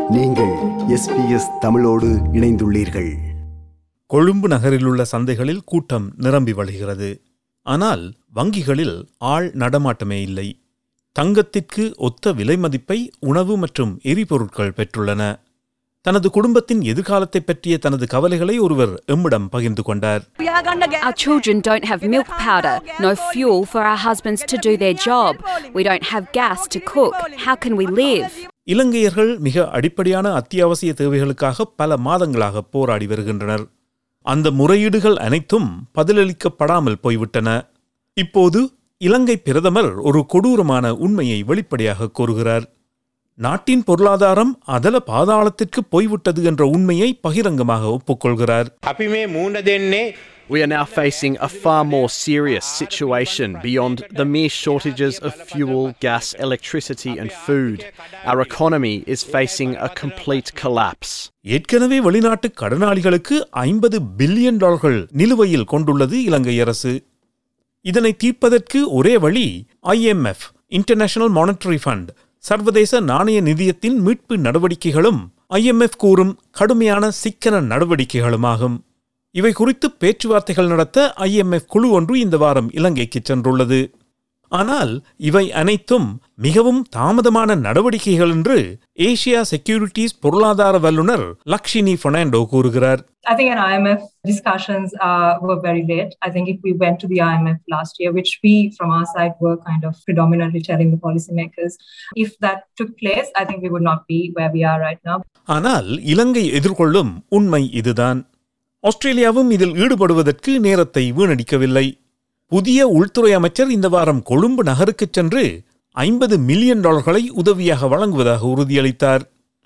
நீங்கள் எஸ்பிஎஸ் தமிழோடு இணைந்துள்ளீர்கள் கொழும்பு நகரிலுள்ள சந்தைகளில் கூட்டம் நிரம்பி வழிகிறது ஆனால் வங்கிகளில் ஆள் நடமாட்டமே இல்லை தங்கத்திற்கு ஒத்த விலை மதிப்பை உணவு மற்றும் எரிபொருட்கள் பெற்றுள்ளன தனது குடும்பத்தின் எதிர்காலத்தை பற்றிய தனது கவலைகளை ஒருவர் எம்மிடம் பகிர்ந்து கொண்டார் Our children don't have milk powder, no fuel for our husbands to do their job. We don't have gas to cook. How can we live? இலங்கையர்கள் மிக அடிப்படையான அத்தியாவசிய தேவைகளுக்காக பல மாதங்களாக போராடி வருகின்றனர் அந்த முறையீடுகள் அனைத்தும் பதிலளிக்கப்படாமல் போய்விட்டன இப்போது இலங்கை பிரதமர் ஒரு கொடூரமான உண்மையை வெளிப்படையாக கூறுகிறார் நாட்டின் பொருளாதாரம் அதல பாதாளத்திற்கு போய்விட்டது என்ற உண்மையை பகிரங்கமாக ஒப்புக்கொள்கிறார் අපි මේ මූුණ දෙන්නේ We are now facing a far more serious situation beyond the mere shortages of fuel, gas, electricity, and food. Our economy is facing a complete collapse. ஏற்கனவே வெளிநாட்டு கடனாளிகளுக்கு ஐம்பது பில்லியன் டாலர்கள் நிலுவையில் கொண்டுள்ளது இலங்கை அரசு இதனை தீர்ப்பதற்கு ஒரே வழி ஐஎம்எஃப் இன்டர்நேஷனல் மானிட்டரி ஃபண்ட் சர்வதேச நாணய நிதியத்தின் மீட்பு நடவடிக்கைகளும் ஐஎம்எஃப் கூறும் கடுமையான சிக்கன நடவடிக்கைகளுமாகும் இவை குறித்து பேச்சுவார்த்தைகள் நடத்த ஐஎம்எஃப் குழு ஒன்று இந்த வாரம் இலங்கைக்கு சென்றுள்ளது ஆனால் இவை அனைத்தும் மிகவும் தாமதமான நடவடிக்கைகள் என்று ஏசியா செக்யூரிட்டிஸ் பொருளாதார வல்லுநர் லக்ஷினி பெர்னாண்டோ கூறுகிறார் I think in IMF discussions uh, were very late. I think if we went to the IMF last year, which we from our side were kind of predominantly telling the policymakers, if that took place, I think we would not be where we are right now. ஆனால் இலங்கை எதிர்கொள்ளும் உண்மை இதுதான் ஆஸ்திரேலியாவும் இதில் ஈடுபடுவதற்கு நேரத்தை வீணடிக்கவில்லை புதிய உள்துறை அமைச்சர் இந்த வாரம் கொழும்பு நகருக்குச் சென்று ஐம்பது மில்லியன் டாலர்களை உதவியாக வழங்குவதாக உறுதியளித்தார்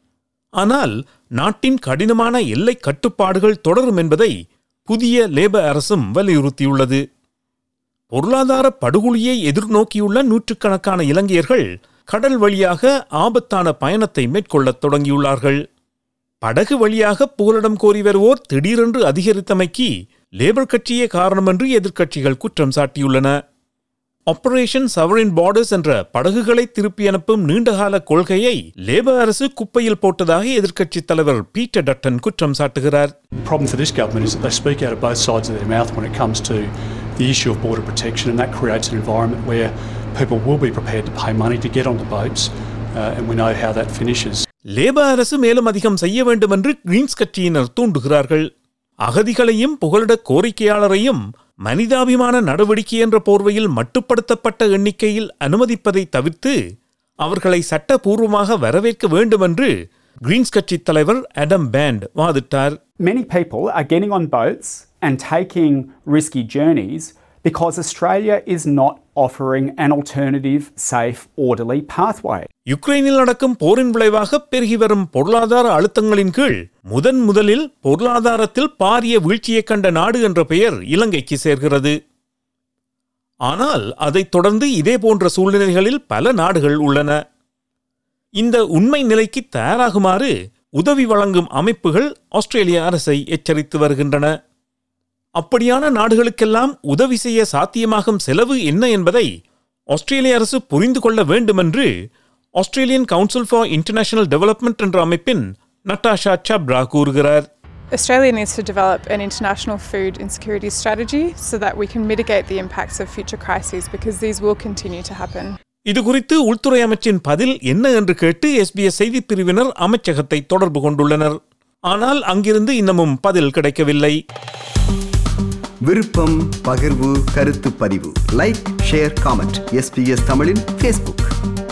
ஆனால் நாட்டின் கடினமான எல்லை கட்டுப்பாடுகள் தொடரும் என்பதை புதிய லேபர் அரசும் வலியுறுத்தியுள்ளது பொருளாதார படுகொலியை எதிர்நோக்கியுள்ள நூற்றுக்கணக்கான இலங்கையர்கள் கடல் வழியாக ஆபத்தான பயணத்தை மேற்கொள்ளத் தொடங்கியுள்ளார்கள் படகு வழியாக புகலிடம் கோரி வருவோர் திடீரென்று அதிகரித்தமைக்கு லேபர் கட்சியே காரணம் என்று எதிர்க்கட்சிகள் குற்றம் சாட்டியுள்ளன ஆபரேஷன் சவரின் பார்டர்ஸ் என்ற படகுகளை திருப்பி அனுப்பும் நீண்டகால கொள்கையை லேபர் அரசு குப்பையில் போட்டதாக எதிர்க்கட்சித் தலைவர் பீட்டர் டட்டன் குற்றம் சாட்டுகிறார் problem for this government is that they speak out of both sides of their mouth when it comes to the issue of border protection, and that creates an environment where people will be prepared to pay money to get onto boats, uh, and we know how that finishes. Labor அரசு மேலும் அதிகம் செய்ய வேண்டும் என்று Green's கட்சியினர் தூண்டுகிறார்கள் அகதிகளையும் புகலிட கோரிக்கையாளரையும் மனிதாபிமான நடவடிக்கை என்ற போர்வையில் மட்டுப்படுத்தப்பட்ட எண்ணிக்கையில் அனுமதிப்பதை தவிர்த்து அவர்களை சட்டபூர்வமாக வரவேற்க வேண்டும் என்று கிரீன்ஸ் கட்சி தலைவர் அடம் பேண்ட் வாதிட்டார் Many people are getting on boats and taking risky journeys because Australia is not offering an alternative, safe, orderly pathway. யுக்ரைனில் நடக்கும் போரின் விளைவாக பெருகி வரும் பொருளாதார அழுத்தங்களின் கீழ் முதன் முதலில் பொருளாதாரத்தில் பாரிய வீழ்ச்சியைக் கண்ட நாடு என்ற பெயர் இலங்கைக்கு சேர்கிறது ஆனால் அதைத் தொடர்ந்து இதே போன்ற சூழ்நிலைகளில் பல நாடுகள் உள்ளன இந்த உண்மை நிலைக்கு தயாராகுமாறு உதவி வழங்கும் அமைப்புகள் ஆஸ்திரேலிய அரசை எச்சரித்து வருகின்றன அப்படியான நாடுகளுக்கெல்லாம் உதவி செய்ய சாத்தியமாகும் செலவு என்ன என்பதை ஆஸ்திரேலிய அரசு புரிந்து கொள்ள வேண்டும் என்று Australian Council for International Development என்ற அமைப்பின் நட்டாஷா சப்ரா கூறுகிறார் Australia needs to develop an international food insecurity strategy so that we can mitigate the impacts of future crises because these will continue to happen. இது குறித்து உள்துறை அமைச்சின் பதில் என்ன என்று கேட்டு எஸ்பிஎஸ் செய்திப் பிரிவினர் அமைச்சகத்தை தொடர்பு கொண்டுள்ளனர் ஆனால் அங்கிருந்து இன்னமும் பதில் கிடைக்கவில்லை விருப்பம் பகிர்வு கருத்து பதிவு லைக் ஷேர் காமெண்ட் எஸ்பிஎஸ் தமிழின் ஃபேஸ்புக்